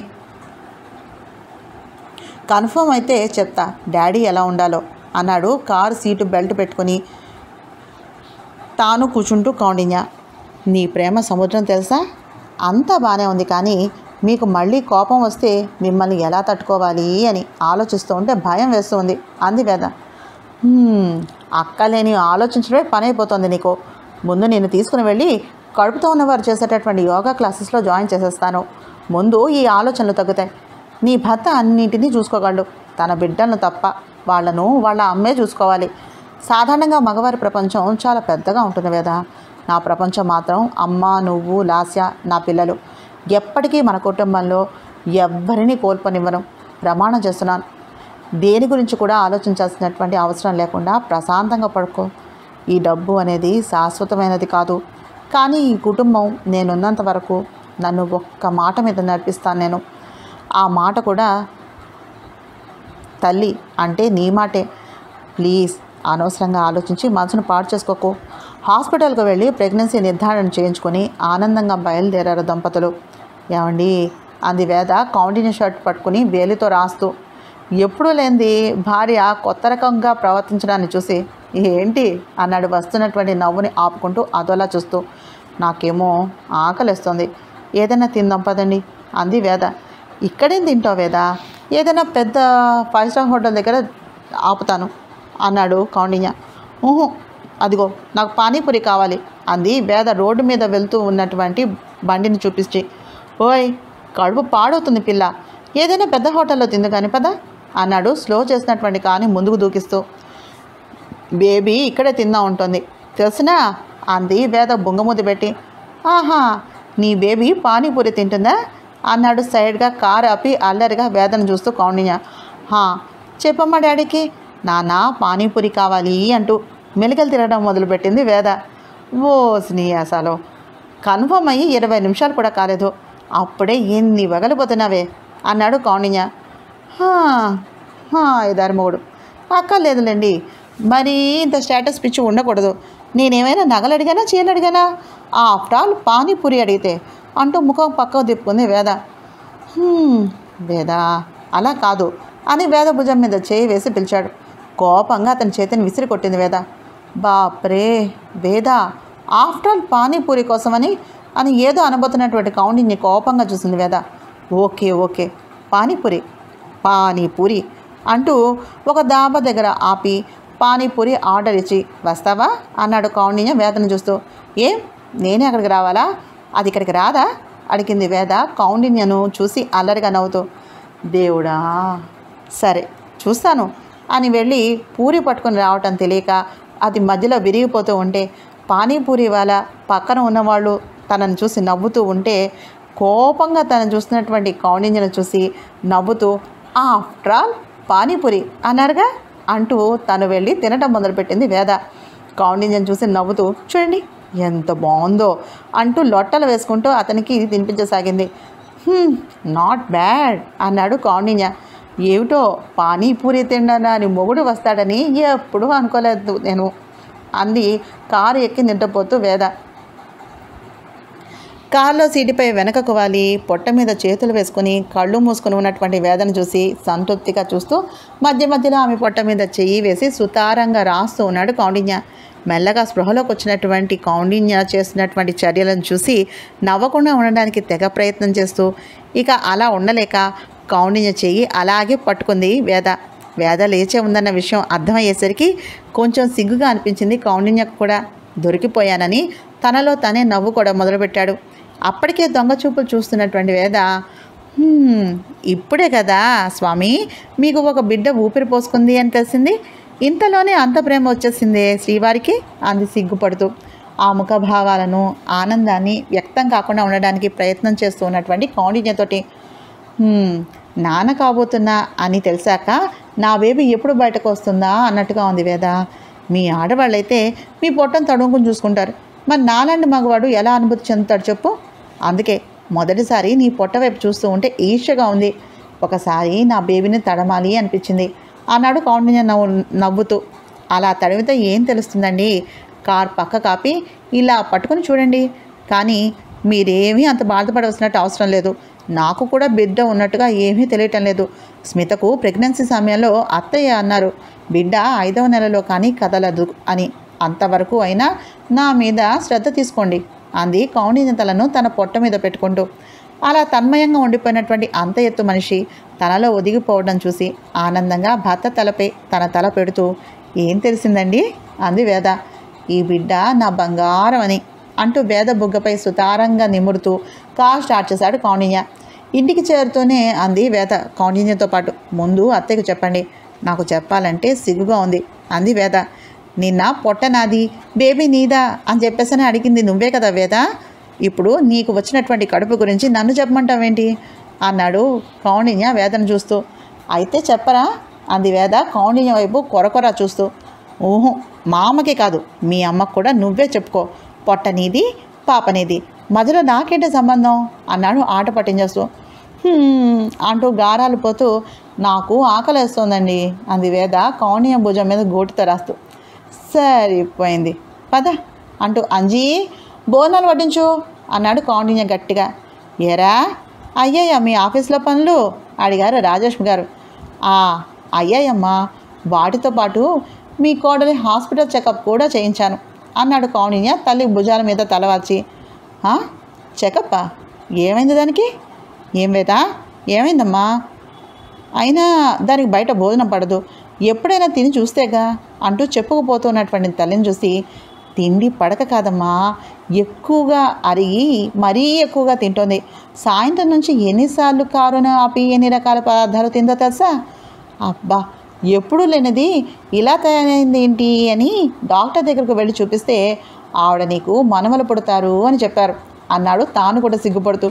కన్ఫర్మ్ అయితే చెప్తా డాడీ ఎలా ఉండాలో అన్నాడు కారు సీటు బెల్ట్ పెట్టుకుని తాను కూర్చుంటూ కౌండిన్య నీ ప్రేమ సముద్రం తెలుసా అంతా బాగానే ఉంది కానీ మీకు మళ్ళీ కోపం వస్తే మిమ్మల్ని ఎలా తట్టుకోవాలి అని ఆలోచిస్తూ ఉంటే భయం వేస్తుంది అంది వేద "హ్మ్, అక్కలేని ఆలోచించడమే పని అయిపోతుంది నీకు ముందు నేను తీసుకుని వెళ్ళి కడుపుతో ఉన్నవారు చేసేటటువంటి యోగా క్లాసెస్లో జాయిన్ చేసేస్తాను ముందు ఈ ఆలోచనలు తగ్గుతాయి నీ భర్త అన్నింటినీ చూసుకోగలడు తన బిడ్డలను తప్ప వాళ్ళను వాళ్ళ అమ్మే చూసుకోవాలి సాధారణంగా మగవారి ప్రపంచం చాలా పెద్దగా ఉంటుంది వేద నా ప్రపంచం మాత్రం అమ్మ నువ్వు లాస్య నా పిల్లలు ఎప్పటికీ మన కుటుంబంలో ఎవ్వరినీ కోల్పోనివ్వను ప్రమాణం చేస్తున్నాను దేని గురించి కూడా ఆలోచించాల్సినటువంటి అవసరం లేకుండా ప్రశాంతంగా పడుకో ఈ డబ్బు అనేది శాశ్వతమైనది కాదు కానీ ఈ కుటుంబం నేనున్నంత వరకు నన్ను ఒక్క మాట మీద నడిపిస్తాను నేను ఆ మాట కూడా తల్లి అంటే నీ మాటే ప్లీజ్ అనవసరంగా ఆలోచించి మనసును పాడు చేసుకోకు హాస్పిటల్కి వెళ్ళి ప్రెగ్నెన్సీ నిర్ధారణ చేయించుకొని ఆనందంగా బయలుదేరారు దంపతులు ఏమండి అంది వేద కౌండిన్య షర్ట్ పట్టుకుని వేలితో రాస్తూ ఎప్పుడూ లేనిది భార్య కొత్త రకంగా ప్రవర్తించడాన్ని చూసి ఏంటి అన్నాడు వస్తున్నటువంటి నవ్వుని ఆపుకుంటూ అదోలా చూస్తూ నాకేమో ఆకలిస్తుంది ఏదైనా తిందాం పదండి అంది వేద ఇక్కడేం తింటావు వేద ఏదైనా పెద్ద ఫైవ్ స్టార్ హోటల్ దగ్గర ఆపుతాను అన్నాడు కౌండిన్య ఊహు అదిగో నాకు పానీపూరి కావాలి అంది వేద రోడ్డు మీద వెళ్తూ ఉన్నటువంటి బండిని చూపించి ఓయ్ కడుపు పాడవుతుంది పిల్ల ఏదైనా పెద్ద హోటల్లో తిందు కానీ పదా అన్నాడు స్లో చేసినటువంటి కానీ ముందుకు దూకిస్తూ బేబీ ఇక్కడే తిందా ఉంటుంది తెలిసినా అంది వేద బొంగమూతి పెట్టి ఆహా నీ బేబీ పానీపూరి తింటుందా అన్నాడు సైడ్గా కారు ఆపి అల్లరిగా వేదను చూస్తూ కౌండిన్య హా చెప్పమ్మా డాడీకి నాన్న పానీపూరి కావాలి అంటూ మెలికలు తిరగడం మొదలుపెట్టింది వేద ఓ నీ అసలు కన్ఫర్మ్ అయ్యి ఇరవై నిమిషాలు కూడా కాలేదు అప్పుడే ఎన్ని వగలిపోతున్నావే అన్నాడు కౌండిన్య "హా, హా, ఐదారు మూడు అక్కర్లేదులేండి మరి ఇంత స్టేటస్ పిచ్చి ఉండకూడదు నేనేమైనా నగలు అడిగానా చీరలు అడిగానా ఆఫ్టర్ ఆల్ పానీపూరి అడిగితే అంటూ ముఖం పక్కకు తిప్పుకుంది వేద "హ్మ్, వేద అలా కాదు అని వేద భుజం మీద చేయి వేసి పిలిచాడు కోపంగా అతని చేతిని విసిరి కొట్టింది వేద బాప్రే వేద ఆఫ్టర్ ఆల్ పానీపూరి కోసమని అని ఏదో అనబోతున్నటువంటి కౌండిని కోపంగా చూసింది వేద ఓకే ఓకే పానీపూరి పానీపూరి అంటూ ఒక దాబా దగ్గర ఆపి పానీపూరి ఆర్డర్ ఇచ్చి వస్తావా అన్నాడు కౌండిన్య వేదను చూస్తూ ఏం నేనే అక్కడికి రావాలా అది ఇక్కడికి రాదా అడిగింది వేద కౌండిన్యను చూసి అల్లరిగా నవ్వుతూ దేవుడా సరే చూస్తాను అని వెళ్ళి పూరి పట్టుకొని రావటం తెలియక అది మధ్యలో విరిగిపోతూ ఉంటే పానీపూరి వాళ్ళ పక్కన ఉన్నవాళ్ళు తనను చూసి నవ్వుతూ ఉంటే కోపంగా తనను చూస్తున్నటువంటి కౌండిన్యను చూసి నవ్వుతూ ఆఫ్టర్ ఆల్ పానీపూరి అన్నారుగా అంటూ తను వెళ్ళి తినటం మొదలుపెట్టింది వేద కౌండిన్యను చూసి నవ్వుతూ చూడండి ఎంత బాగుందో అంటూ లొట్టలు వేసుకుంటూ అతనికి తినిపించసాగింది నాట్ బ్యాడ్ అన్నాడు కౌండిన్య ఏమిటో పానీపూరి తిండానా అని మొగుడు వస్తాడని ఎప్పుడూ అనుకోలేదు నేను అంది కారు ఎక్కి నిద్రపోతూ వేద కారులో సీటుపై వెనకకు వాలి పొట్ట మీద చేతులు వేసుకుని కళ్ళు మూసుకుని ఉన్నటువంటి వేదన చూసి సంతృప్తిగా చూస్తూ మధ్య మధ్యలో ఆమె పొట్ట మీద చెయ్యి వేసి సుతారంగా రాస్తూ ఉన్నాడు కౌండిన్య మెల్లగా స్పృహలోకి వచ్చినటువంటి కౌండిన్య చేస్తున్నటువంటి చర్యలను చూసి నవ్వకుండా ఉండడానికి తెగ ప్రయత్నం చేస్తూ ఇక అలా ఉండలేక కౌండిన్య చెయ్యి అలాగే పట్టుకుంది వేద వేద లేచే ఉందన్న విషయం అర్థమయ్యేసరికి కొంచెం సిగ్గుగా అనిపించింది కౌండిన్యకు కూడా దొరికిపోయానని తనలో తనే నవ్వు కూడా మొదలుపెట్టాడు అప్పటికే దొంగ చూపులు చూస్తున్నటువంటి వేద "హ్మ్, ఇప్పుడే కదా స్వామి మీకు ఒక బిడ్డ ఊపిరి పోసుకుంది అని తెలిసింది ఇంతలోనే అంత ప్రేమ వచ్చేసిందే శ్రీవారికి అంది సిగ్గుపడుతూ ఆ ముఖభావాలను ఆనందాన్ని వ్యక్తం కాకుండా ఉండడానికి ప్రయత్నం చేస్తూ ఉన్నటువంటి కౌండిన్యతోటి "హ్మ్, నాన్న కాబోతున్నా అని తెలిసాక నా బేబీ ఎప్పుడు బయటకు వస్తుందా అన్నట్టుగా ఉంది వేద మీ ఆడవాళ్ళైతే మీ పొట్టను తడుముకుని చూసుకుంటారు మరి నాలాంటి మగవాడు ఎలా అనుభూతి చెందుతాడు చెప్పు అందుకే మొదటిసారి నీ పొట్ట వైపు చూస్తూ ఉంటే ఈర్ష్యగా ఉంది ఒకసారి నా బేబీని తడమాలి అనిపించింది అన్నాడు కౌండిన్య నవ్వు నవ్వుతూ అలా తడిమితే ఏం తెలుస్తుందండి కార్ పక్క కాపి ఇలా పట్టుకొని చూడండి కానీ మీరేమీ అంత బాధపడవలసినట్టు అవసరం లేదు నాకు కూడా బిడ్డ ఉన్నట్టుగా ఏమీ తెలియటం లేదు స్మితకు ప్రెగ్నెన్సీ సమయంలో అత్తయ్య అన్నారు బిడ్డ ఐదవ నెలలో కానీ కదలదు అని అంతవరకు అయినా నా మీద శ్రద్ధ తీసుకోండి అంది కౌండిన్యతలను తన పొట్ట మీద పెట్టుకుంటూ అలా తన్మయంగా ఉండిపోయినటువంటి అంత ఎత్తు మనిషి తనలో ఒదిగిపోవడం చూసి ఆనందంగా భర్త తలపై తన తల పెడుతూ ఏం తెలిసిందండి అంది వేద ఈ బిడ్డ నా బంగారం అని అంటూ వేద బుగ్గపై సుతారంగా నిమురుతూ కార్ స్టార్ట్ చేశాడు కౌండిన్య ఇంటికి చేరుతూనే అంది వేద కౌండిన్యతో పాటు ముందు అత్తయ్యకు చెప్పండి నాకు చెప్పాలంటే సిగ్గుగా ఉంది అంది వేద నిన్న పొట్ట నాది బేబీ నీదా అని చెప్పేసని అడిగింది నువ్వే కదా వేద ఇప్పుడు నీకు వచ్చినటువంటి కడుపు గురించి నన్ను చెప్పమంటావేంటి అన్నాడు కౌండిన్య వేదను చూస్తూ అయితే చెప్పరా అంది వేద కౌండిన్య వైపు కొరకొర చూస్తూ ఊహు మా అమ్మకి కాదు మీ అమ్మకు కూడా నువ్వే చెప్పుకో పొట్ట నీది పాప నీది మధ్యలో నాకేంటి సంబంధం అన్నాడు ఆట పట్టించేస్తూ "హ్మ్" అంటూ గారాలు పోతూ నాకు ఆకలేస్తోందండి అంది వేద కౌండిన్య భుజం మీద గోటితో రాస్తూ సరిపోయింది పద అంటూ అంజీ భోజనాలు వడ్డించు అన్నాడు కౌండిన్య గట్టిగా ఏరా అయ్యాయా మీ ఆఫీస్లో పనులు అడిగారు రాజేష్ గారు "ఆ, అయ్యాయమ్మా వాటితో పాటు మీ కోడలి హాస్పిటల్ చెకప్ కూడా చేయించాను అన్నాడు కౌండిన్య తల్లి భుజాల మీద తలవాల్చి "ఆ? చెకప్పా ఏమైంది దానికి ఏం వేదా ఏమైందమ్మా అయినా దానికి బయట భోజనం పడదు ఎప్పుడైనా తిని చూస్తేగా అంటూ చెప్పుకుపోతున్నటువంటి తల్లిని చూసి తిండి పడక కాదమ్మా ఎక్కువగా అరిగి మరీ ఎక్కువగా తింటోంది సాయంత్రం నుంచి ఎన్నిసార్లు కారును ఆపి ఎన్ని రకాల పదార్థాలు తిందో తెలుసా అబ్బా ఎప్పుడు లేనిది ఇలా తయారైంది ఏంటి అని డాక్టర్ దగ్గరకు వెళ్ళి చూపిస్తే ఆవిడ నీకు మనమలు పుడతారు అని చెప్పారు అన్నాడు తాను కూడా సిగ్గుపడుతూ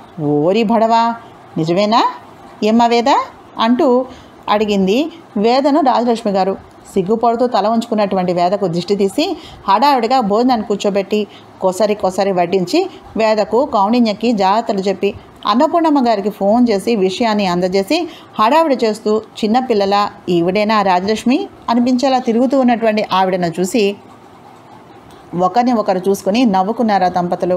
ఓరి భడవా నిజమేనా ఏమ్మా వేద అంటూ అడిగింది వేదను రాజలక్ష్మి గారు సిగ్గుపడుతూ తల ఉంచుకున్నటువంటి వేదకు దిష్టి తీసి హడావిడిగా భోజనాన్ని కూర్చోబెట్టి కొసరి కొసరి వడ్డించి వేదకు కౌండిన్యకి జాగ్రత్తలు చెప్పి అన్నపూర్ణమ్మ గారికి ఫోన్ చేసి విషయాన్ని అందజేసి హడావిడి చేస్తూ చిన్నపిల్లల ఈవిడేనా రాజలక్ష్మి అనిపించేలా తిరుగుతూ ఉన్నటువంటి ఆవిడను చూసి ఒకరిని ఒకరు చూసుకుని నవ్వుకున్నారు ఆ దంపతులు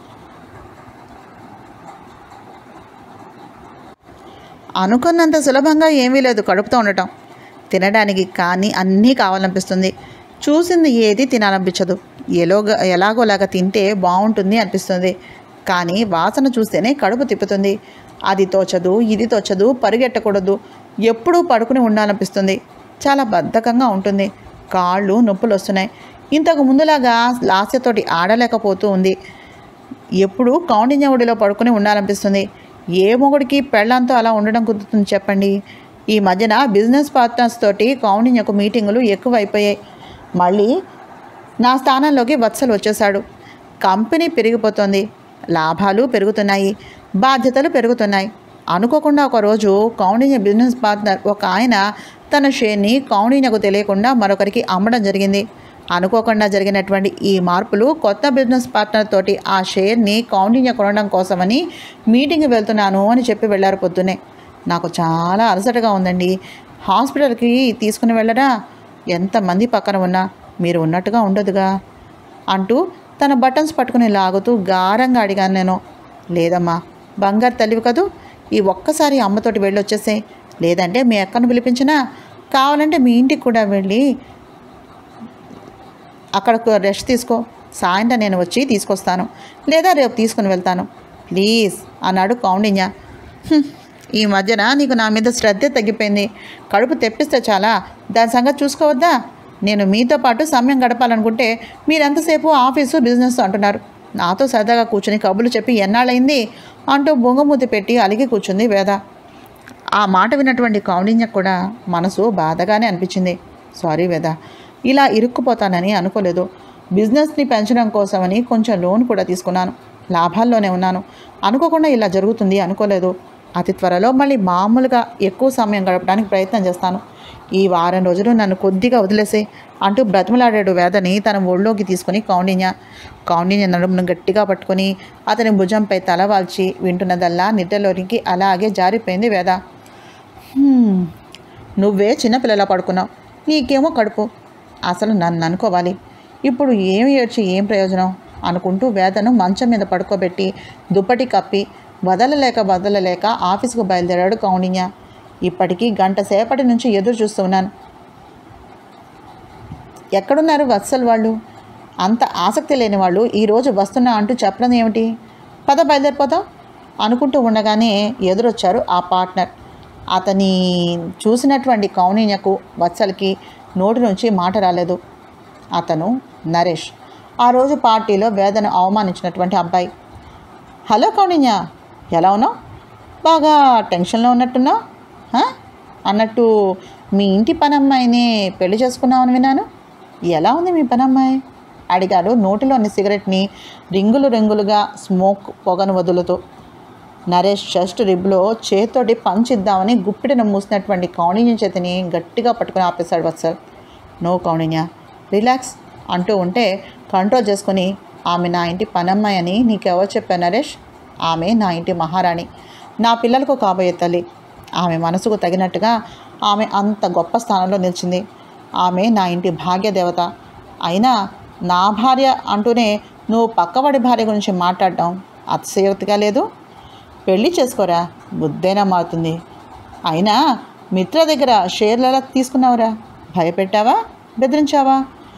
అనుకున్నంత సులభంగా ఏమీ లేదు కడుపుతో ఉండటం తినడానికి కానీ అన్నీ కావాలనిపిస్తుంది చూసింది ఏది తినాలనిపించదు ఎలోగా ఎలాగోలాగా తింటే బాగుంటుంది అనిపిస్తుంది కానీ వాసన చూస్తేనే కడుపు తిప్పుతుంది అది తోచదు ఇది తోచదు పరిగెట్టకూడదు ఎప్పుడూ పడుకుని ఉండాలనిపిస్తుంది చాలా బద్ధకంగా ఉంటుంది కాళ్ళు నొప్పులు వస్తున్నాయి ఇంతకు ముందులాగా లాస్యతోటి ఆడలేకపోతూ ఉంది ఎప్పుడు కౌండిన్య ఒడిలో పడుకుని ఉండాలనిపిస్తుంది ఏ మొగుడికి పెళ్ళంతో అలా ఉండడం కుదురుతుంది చెప్పండి ఈ మధ్యన బిజినెస్ పార్ట్నర్స్ తోటి కౌండిన్యకు మీటింగులు ఎక్కువైపోయాయి మళ్ళీ నా స్థానంలోకి వత్సలు వచ్చేశాడు కంపెనీ పెరిగిపోతుంది లాభాలు పెరుగుతున్నాయి బాధ్యతలు పెరుగుతున్నాయి అనుకోకుండా ఒకరోజు కౌండిన్య బిజినెస్ పార్ట్నర్ ఒక ఆయన తన షేర్ని కౌండిన్యకు తెలియకుండా మరొకరికి అమ్మడం జరిగింది అనుకోకుండా జరిగినటువంటి ఈ మార్పులు కొత్త బిజినెస్ పార్ట్నర్ తోటి ఆ షేర్ని కౌండిన్య కొనడం కోసమని మీటింగ్కి వెళ్తున్నాను అని చెప్పి వెళ్ళారు పొద్దునే నాకు చాలా అలసటగా ఉందండి హాస్పిటల్కి తీసుకుని వెళ్ళరా ఎంతమంది పక్కన ఉన్నా మీరు ఉన్నట్టుగా ఉండదుగా అంటూ తన బటన్స్ పట్టుకుని లాగుతూ గారంగా అడిగాను నేను లేదమ్మా బంగారు తల్లివి కదూ ఈ ఒక్కసారి అమ్మతోటి వెళ్ళొచ్చేసే లేదంటే మీ అక్కను పిలిపించినా కావాలంటే మీ ఇంటికి కూడా వెళ్ళి అక్కడ రెస్ట్ తీసుకో సాయంత్రం నేను వచ్చి తీసుకొస్తాను లేదా రేపు తీసుకుని వెళ్తాను ప్లీజ్ అన్నాడు కౌండిన్య "హ్మ్, ఈ మధ్యన నీకు నా మీద శ్రద్ధ తగ్గిపోయింది కడుపు తెప్పిస్తే చాలా దాని సంగతి చూసుకోవద్దా నేను మీతో పాటు సమయం గడపాలనుకుంటే మీరు ఎంతసేపు ఆఫీసు బిజినెస్ అంటున్నారు నాతో సరదాగా కూర్చుని కబుర్లు చెప్పి ఎన్నాళ్ళైంది అంటూ బొంగమూతి పెట్టి అలిగి కూర్చుంది వేద ఆ మాట విన్నటువంటి కౌండిన్యకు కూడా మనసు బాధగానే అనిపించింది సారీ వేద ఇలా ఇరుక్కుపోతానని అనుకోలేదు బిజినెస్ని పెంచడం కోసమని కొంచెం లోన్ కూడా తీసుకున్నాను లాభాల్లోనే ఉన్నాను అనుకోకుండా ఇలా జరుగుతుంది అనుకోలేదు అతి త్వరలో మళ్ళీ మామూలుగా ఎక్కువ సమయం గడపడానికి ప్రయత్నం చేస్తాను ఈ వారం రోజులు నన్ను కొద్దిగా వదిలేసే అంటూ బ్రతిమలాడాడు వేదని తన ఒళ్ళోకి తీసుకుని కౌండిన్య కౌండిన్య నడుమును గట్టిగా పట్టుకొని అతని భుజంపై తల వాల్చి వింటున్నదల్లా నిద్రలోనికి అలాగే జారిపోయింది వేద "హ్మ్, నువ్వే చిన్నపిల్లలా పడుకున్నావు నీకేమో కడుపు అసలు నన్ను అనుకోవాలి ఇప్పుడు ఏమి ఏడ్చి ఏం ప్రయోజనం అనుకుంటూ వేదను మంచం మీద పడుకోబెట్టి దుప్పటి కప్పి వదలలేక వదలలేక ఆఫీసుకు బయలుదేరాడు కౌండిన్య ఇప్పటికీ గంట సేపటి నుంచి ఎదురు చూస్తున్నాను ఎక్కడున్నారు వత్సల్ వాళ్ళు అంత ఆసక్తి లేని వాళ్ళు ఈరోజు వస్తున్నా అంటూ చెప్పడం ఏమిటి పద బయలుదేరిపోతాం అనుకుంటూ ఉండగానే ఎదురొచ్చారు ఆ పార్ట్నర్ అతని చూసినటువంటి కౌనిన్యకు వత్సల్కి నోటి నుంచి మాట రాలేదు అతను నరేష్ ఆ రోజు పార్టీలో వేదను అవమానించినటువంటి అబ్బాయి హలో కౌండిన్య ఎలా ఉన్నావు బాగా టెన్షన్లో ఉన్నట్టున్నావు హా? అన్నట్టు మీ ఇంటి పనమ్మాయిని పెళ్లి చేసుకున్నావని విన్నాను ఎలా ఉంది మీ పనమ్మాయి అడిగాడు నోటిలోని సిగరెట్ని రింగులు రింగులుగా స్మోక్ పొగను వదులుతూ నరేష్ చెస్ట్ రిబ్లో చేత్తోటి పంచిద్దామని గుప్పిడిన మూసినటువంటి కౌణిన్య చేతిని గట్టిగా పట్టుకుని ఆపేశాడు వత్సల్ నో కౌణిన్య రిలాక్స్ అంటూ ఉంటే కంట్రోల్ చేసుకుని ఆమె నా ఇంటి పనమ్మాయి అని నీకెవరు చెప్పారు నరేష్ ఆమె నా ఇంటి మహారాణి నా పిల్లలకు కాబోయే తల్లి ఆమె మనసుకు తగినట్టుగా ఆమె అంత గొప్ప స్థానంలో నిలిచింది ఆమె నా ఇంటి భాగ్య దేవత అయినా నా భార్య అంటూనే నువ్వు పక్కవాడి భార్య గురించి మాట్లాడడం అతిశయోక్తిగా లేదు పెళ్లి చేసుకోరా బుద్ధైనా మారుతుంది అయినా మిత్ర దగ్గర షేర్లు ఎలా తీసుకున్నావురా భయపెట్టావా బెదిరించావా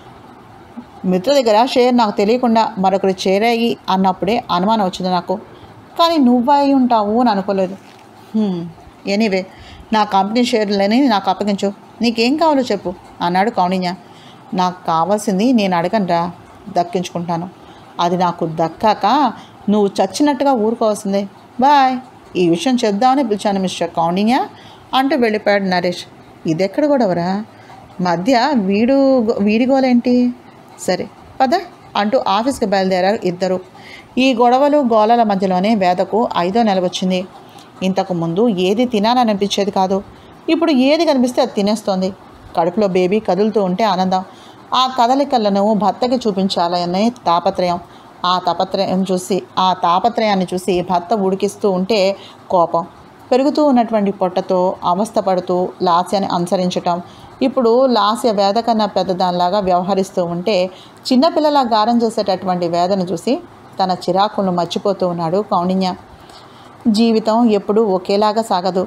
మిత్ర దగ్గర షేర్ నాకు తెలియకుండా మరొకరు చేరాయి అన్నప్పుడే అనుమానం వచ్చింది నాకు కానీ నువ్వై ఉంటావు అని అనుకోలేదు ఎనీవే నా కంపెనీ షేర్లని నాకు అప్పగించు నీకేం కావాలో చెప్పు అన్నాడు కౌణిన్య నాకు కావాల్సింది నేను అడగనురా దక్కించుకుంటాను అది నాకు దక్కాక నువ్వు చచ్చినట్టుగా ఊరుకోవాల్సిందే బాయ్ ఈ విషయం చెప్దామని పిలిచాను మిస్టర్ కౌండిన్య అంటూ వెళ్ళిపోయాడు నరేష్ ఇదెక్కడ గొడవరా మధ్య వీడు వీడి గోలేంటి సరే పద అంటూ ఆఫీస్కి బయలుదేరారు ఇద్దరు ఈ గొడవలు గోలల మధ్యలోనే వేదకు ఐదో నెల వచ్చింది ఇంతకు ముందు ఏది తినాలనిపించేది కాదు ఇప్పుడు ఏది కనిపిస్తే అది తినేస్తోంది కడుపులో బేబీ కదులుతూ ఉంటే ఆనందం ఆ కదలికలను భర్తకి చూపించాలనే తాపత్రయం ఆ తాపత్రయం చూసి ఆ తాపత్రయాన్ని చూసి భర్త ఉడికిస్తూ ఉంటే కోపం పెరుగుతూ ఉన్నటువంటి పొట్టతో అవస్థపడుతూ లాస్యాన్ని అనుసరించటం ఇప్పుడు లాస్య వేద కన్నా పెద్దదానిలాగా వ్యవహరిస్తూ ఉంటే చిన్నపిల్లల గారం చేసేటటువంటి వేదను చూసి తన చిరాకులను మర్చిపోతూ ఉన్నాడు కౌండిన్య జీవితం ఎప్పుడూ ఒకేలాగా సాగదు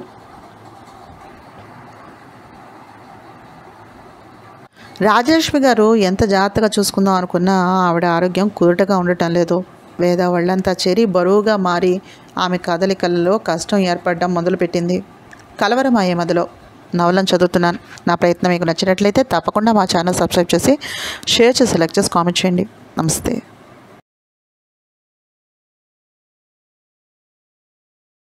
రాజలక్ష్మి గారు ఎంత జాగ్రత్తగా చూసుకుందాం అనుకున్నా ఆవిడ ఆరోగ్యం కుదుటగా ఉండటం లేదు వేద వాళ్ళంతా చెరి బరువుగా మారి ఆమె కదలికలలో కష్టం ఏర్పడడం మొదలుపెట్టింది కలవరమాయే మదిలో నవలను చదువుతున్నాను నా ప్రయత్నం మీకు నచ్చినట్లయితే తప్పకుండా మా ఛానల్ సబ్స్క్రైబ్ చేసి షేర్ చేసి లెక్చర్స్ కామెంట్ చేయండి నమస్తే